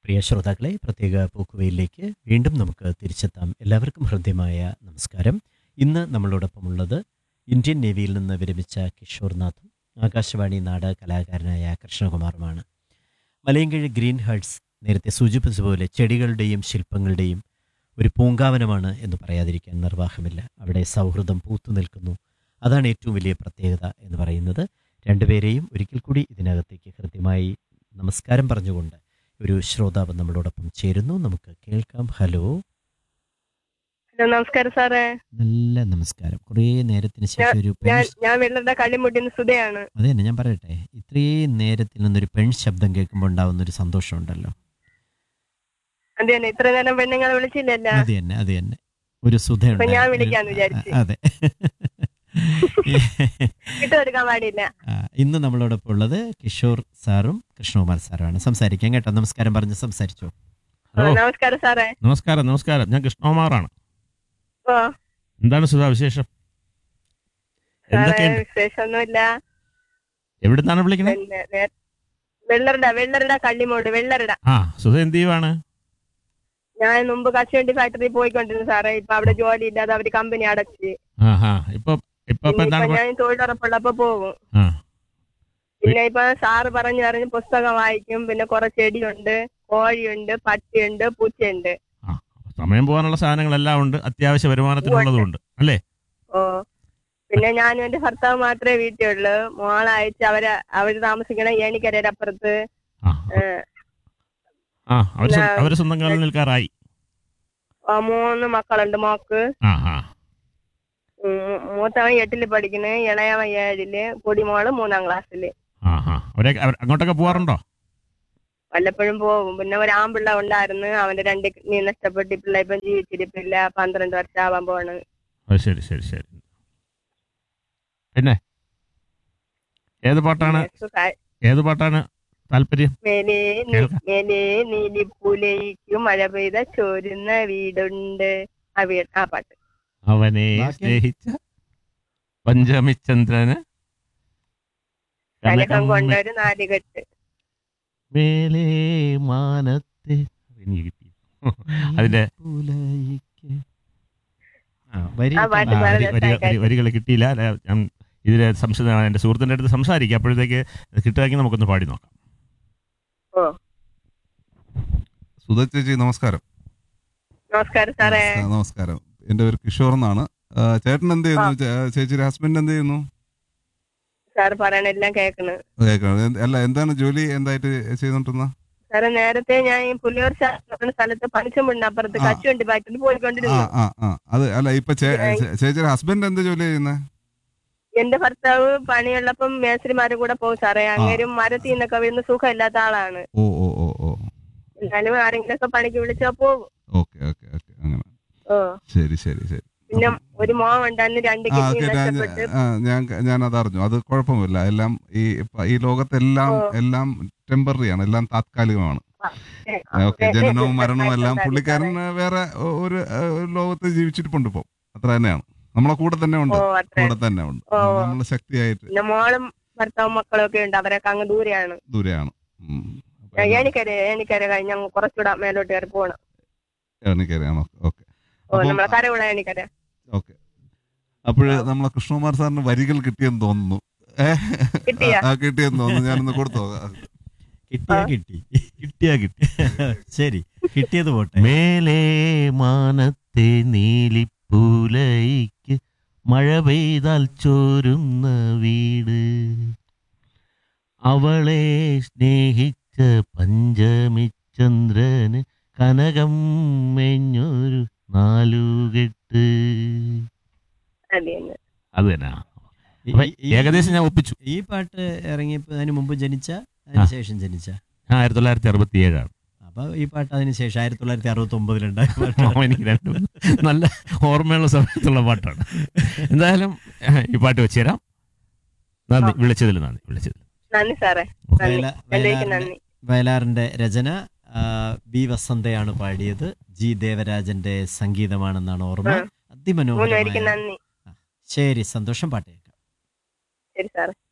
പ്രിയ ശ്രോതാക്കളെ പ്രത്യേക പോക്കുവയിലേക്ക് വീണ്ടും നമുക്ക് തിരിച്ചെത്താം എല്ലാവർക്കും ഹൃദ്യമായ നമസ്കാരം ഇന്ന് നമ്മളോടൊപ്പമുള്ളത് ഇന്ത്യൻ നേവിയിൽ നിന്ന് വിരമിച്ച കിഷോർനാഥും ആകാശവാണി നാടക കലാകാരനായ കൃഷ്ണകുമാറുമാണ് മലയങ്കിഴ് ഗ്രീൻ ഹേർട്സ് നേരത്തെ സൂചിപ്പിച്ചതുപോലെ ചെടികളുടെയും ശില്പങ്ങളുടെയും ഒരു പൂങ്കാവനമാണ് എന്ന് പറയാതിരിക്കാൻ നിർവാഹമില്ല അവിടെ സൗഹൃദം പൂത്തു നിൽക്കുന്നു അതാണ് ഏറ്റവും വലിയ പ്രത്യേകത എന്ന് പറയുന്നത് രണ്ടുപേരെയും ഒരിക്കൽ കൂടി ഇതിനകത്തേക്ക് ഹൃദ്യമായി നമസ്കാരം പറഞ്ഞുകൊണ്ട് ഒരു ശ്രോതാവ് നമ്മളോടൊപ്പം ചേരുന്നു നമുക്ക് കേൾക്കാം ഹലോ ഹലോ നമസ്കാരം സാറേ നല്ല നമസ്കാരം കുറേ നേരത്തിന് ശേഷം ഒരു പെൺ ഞാൻ ഞാൻ വെള്ളരുടെ കള്ളിമുട്ടിന്ന് സുധയാണ് അതെ തന്നെ ഞാൻ പറയട്ടെ ഇത്രയും നേരത്തിൽ നിന്നൊരു പെൺ ശബ്ദം കേൾക്കുമ്പോൾ ഉണ്ടാവുന്ന ഒരു സന്തോഷമുണ്ടല്ലോ അത് തന്നെ ഇത്ര നേരം പെണ്ണുങ്ങളെ വിളിച്ചില്ലല്ല അത് തന്നെ അത് തന്നെ ഒരു സുധയുണ്ട് അപ്പൊ ഞാൻ വിളിക്കാന്ന് വിചാരിച്ചു. അതെ വിട്ടുകൊടുക്കാൻ പാടില്ല ആ, ഇന്ന് നമ്മളോടൊപ്പം ഉള്ളത് കിഷോർ സാറും കൃഷ്ണകുമാർ സാറുമാണ് സംസാരിക്കാം കേട്ടോ നമസ്കാരം പറഞ്ഞ് സംസാരിച്ചോ ആ, ഹലോ നമസ്കാരം സാറേ നമസ്കാരം നമസ്കാരം ഞാൻ കൃഷ്ണകുമാറാണ് ഓ എന്താണ് സുധാ വിശേഷം സാറേ എന്തൊക്കെയുണ്ട് വിശേഷമൊന്നുമില്ല എവിടുന്നാണ് വിളിക്കുന്നത് പിന്നെ നേ- വെള്ളറുടെ വെള്ളറുടെ കള്ളിമൂട് വെള്ളറുടെ ആ സുധ എന്ത് ചെയ്യുവാണ് ഞാൻ മുമ്പ് കശുവണ്ടി ഫാക്ടറി പോയിക്കൊണ്ടിരുന്നു സാറേ ഇപ്പൊ അവിടെ ജോലി ഇല്ലാതെ അവര് കമ്പനി അടച്ച് ആ ഹാ ഇപ്പൊ ഇപ്പൊ ഇപ്പൊ ഇനിയിപ്പൊ എന്താണ് പ- ഞാൻ തൊഴിലുറപ്പുള്ളപ്പോ പോകും ആ പിന്നെ ഇപ്പൊ സാറ് പറഞ്ഞു പറഞ്ഞ് പുസ്തകം വായിക്കും പിന്നെ കുറെ ചെടിയുണ്ട് കോഴിയുണ്ട് പട്ടിയുണ്ട് പൂച്ചയുണ്ട് ആ സമയം പോകാനുള്ള സാധനങ്ങളെല്ലാം ഉണ്ട് അത്യാവശ്യ വരുമാനത്തിനുള്ളതും ഉണ്ട് അല്ലേ ഓ പിന്നെ ഞാനും എന്റെ ഭർത്താവ് മാത്രമേ വീട്ടിലുള്ളൂ മോളയച്ച് അവര് അവര് താമസിക്കണ ഏണിക്കരയുടെ അപ്പുറത്ത് ആ ഏഹ്, ആ അവര് സ്വ- ഞാൻ- അവര് സ്വന്തം കാലിൽ നിൽക്കാറായി ആ, മൂന്ന് മക്കളുണ്ട് മോക്ക് ആ ആ ഉം, മൂത്തവൻ എട്ടില് പഠിക്കണ് ഇളയവൻ ഏഴില് പൊടിമോള് മൂന്നാം ക്ലാസ്സില് ആ ആ അവരെ അവർ അങ്ങോട്ടൊക്കെ പോവാറുണ്ടോ വല്ലപ്പോഴും പോകും പിന്നെ ഒരു ആമ്പിള്ള ഉണ്ടായിരുന്നു അവന്റെ രണ്ട് കിഡ്നി നഷ്ടപ്പെട്ട് പിള്ള ഇപ്പം ജീവിച്ചിരിപ്പില്ല പന്ത്രണ്ട് വർഷം ആവാൻ പോണ് അത് ശരി ശരി ശരി പിന്നെ ഏത് പാട്ടാണ് സുഖാ- ഏത് പാട്ടാണ് താല്പര്യം മേലേ നീ- കേൾക്കാം. മേലേ നീലിപ്പുലയ്ക്കു മഴ പെയ്ത ചോരുന്ന വീടുണ്ട് ആ വീട് ആ പാട്ട് അവനെ ബാക്കി? സ്നേഹിച്ച പഞ്ചമിചന്ദ്രന് കനകം കനകം കൊണ്ടൊരു നാലുകെട്ട് മേലേ മാനത്തെ എനിക്ക് കിട്ടി അതിന്റെ പുലയിക്ക്. ആ, വരി ആ പാട്ട് ആ, വളരെ വരി- വരി- വരി- വരികൾ കിട്ടിയില്ല അല്ല, ഞാൻ ഇതിലെ സംശയ എന്റെ സുഹൃത്തിന്റെ അടുത്ത് സംസാരിക്കാം അപ്പോഴത്തേക്ക് കിട്ടുമെങ്കിൽ നമുക്കൊന്ന് പാടി നോക്കാം ഓ സുധ ചേച്ചി നമസ്കാരം നമസ്കാരം സാറേ നമസ്കാരം, നമസ്കാരം എന്റെ പേര് കിഷോർ എന്നാണ് ആ, ചേട്ടൻ എന്ത് ചെയ്യുന്നു ചേ- ചേച്ചിയുടെ ഹസ്ബൻഡ് എന്ത് ചെയ്യുന്നു സാറ് പറയണെല്ലാം കേക്കണ് കേൾക്കണം. എന്ത്- അല്ല എന്താണ് ജോലി എന്തായിട്ട് ചെയ്തോണ്ടിരുന്ന സാറ് നേരത്തെ ഞാൻ ഈ പുലിയൂർ എന്ന സ്ഥലത്ത് പണിച്ചമുണ്ട് അപ്പുറത്ത് ആ. കച്ചുവണ്ടി ഫാക്ടറി ആ പോയിക്കൊണ്ടിരുന്നു ആ ആ അത് അല്ല ഇപ്പൊ ചേ- ചേ- ചേച്ചിയുടെ ഹസ്ബൻഡ് എന്ത് ജോലി ചെയ്യുന്നത് എന്റെ ഭർത്താവ് പണിയുള്ളപ്പം മേസ്ത്രിമാരും കൂടെ പോകും സാറേ അങ്ങേരും മരത്തിൽ നിന്നൊക്കെ വീഴുന്ന സുഖമില്ലാത്ത ആളാണ് ഓ ഓ ഓ ഓ എന്നാലും ആരെങ്കിലും ഒക്കെ പണിക്ക് വിളിച്ചാ പോകും ഓക്കെ ഓക്കെ ഓക്കെ അങ്ങനെ ഓ ശരി ശരി ശരി പിന്നെ ഒരു മോൻ ഉണ്ടായിരുന്നു രണ്ട് ആ കിഡ്നി ഓക്കെ ഞാൻ നഷ്ടപ്പെട്ട് ആ, ഞാൻ ഞാൻ അതറിഞ്ഞു അത് കുഴപ്പമില്ല എല്ലാം ഈ ഇപ്പ- ഈ ലോകത്തെല്ലാം ഓ. എല്ലാം ടെമ്പററി ആണ് എല്ലാം താത്കാലികമാണ് ഓക്കെ ജനനവും മരണവും എല്ലാം പുള്ളിക്കാരൻ വേറെ ഒ- ഒരു ഏഹ്, ഒരു ലോകത്ത് ജീവിച്ചിരിപ്പുണ്ട് ഇപ്പം അത്ര തന്നെയാണ് നമ്മളെ കൂടെ തന്നെ ഉണ്ട് ഓ അത്ര കൂടെ തന്നെ ഉണ്ട് ഓ. നമ്മള് ശക്തിയായിട്ട് പിന്നെ മോളും ഭർത്താവും മക്കളും ഒക്കെ ഉണ്ട് അവരൊക്കെ അങ്ങ് ദൂരെയാണ് ദൂരെയാണ് ഉം. അപ്പൊ ഏണിക്കര ഏണിക്കര കഴിഞ്ഞ് അങ്ങ് കുറച്ചുകൂടെ മേലോട്ട് കയറി പോകണം എനിക്കറിയാം ഓക്കെ ഓ അപ്പം- നമ്മളെ കരകുള ഏണിക്കര ഓക്കെ അപ്പോഴ് നമ്മളെ കൃഷ്ണകുമാർ സാറിന് വരികൾ കിട്ടിയെന്ന് തോന്നുന്നു ഏഹ്? കിട്ടിയാ? ആ കിട്ടിയെന്ന് തോന്നുന്നു ഞാനൊന്ന് കൊടുത്തോ കിട്ടിയാ കിട്ടി കിട്ടിയാ കിട്ടി ശരി കിട്ടിയത് പോട്ടെ മേലേ മാനത്തെ നീലിപ്പൂലയ്ക്ക് മഴ പെയ്താൽ ചോരുന്ന വീട് അവളെ സ്നേഹിച്ച പഞ്ചമിചന്ദ്രന് കനകം മെഞ്ഞൊരു നാലുകെട്ട് അത് തന്നെ അത് തന്നെ ഈ- അപ്പൊ ഈ- ഏകദേശം ഞാൻ ഒപ്പിച്ചു ഈ പാട്ട് ഇറങ്ങിയപ്പോ അതിന് മുമ്പ് ജനിച്ച അതിന് ശേഷം ജനിച്ച ആയിരത്തി തൊള്ളായിരത്തി അറുപത്തി ഏഴാണ് അപ്പൊ ഈ പാട്ട് അതിന് ശേഷം ആയിരത്തി തൊള്ളായിരത്തി അറുപത്തി ഒമ്പതിലുണ്ടായ എനിക്ക് രണ്ടും നല്ല ഓർമ്മയുള്ള സമയത്തുള്ള പാട്ടാണ് എന്തായാലും ഈ പാട്ട് വെച്ച് തരാം നന്ദി വിളിച്ചതിൽ നന്ദി വിളിച്ചതിൽ നന്ദി സാറേ നന്ദി വയലാ- എന്റെ വയലാറിന്റെ- നന്ദി വയലാറിന്റെ രചന ആ, ബി വസന്തയാണ് പാടിയത് ജി ദേവരാജന്റെ സംഗീതമാണെന്നാണ് ഓർമ്മ ആ. മൂന്ന് പേർക്ക് അതിമനോഹരമായ നന്ദി ശരി സന്തോഷം പാട്ട് കേൾക്കാം ശരി സാറേ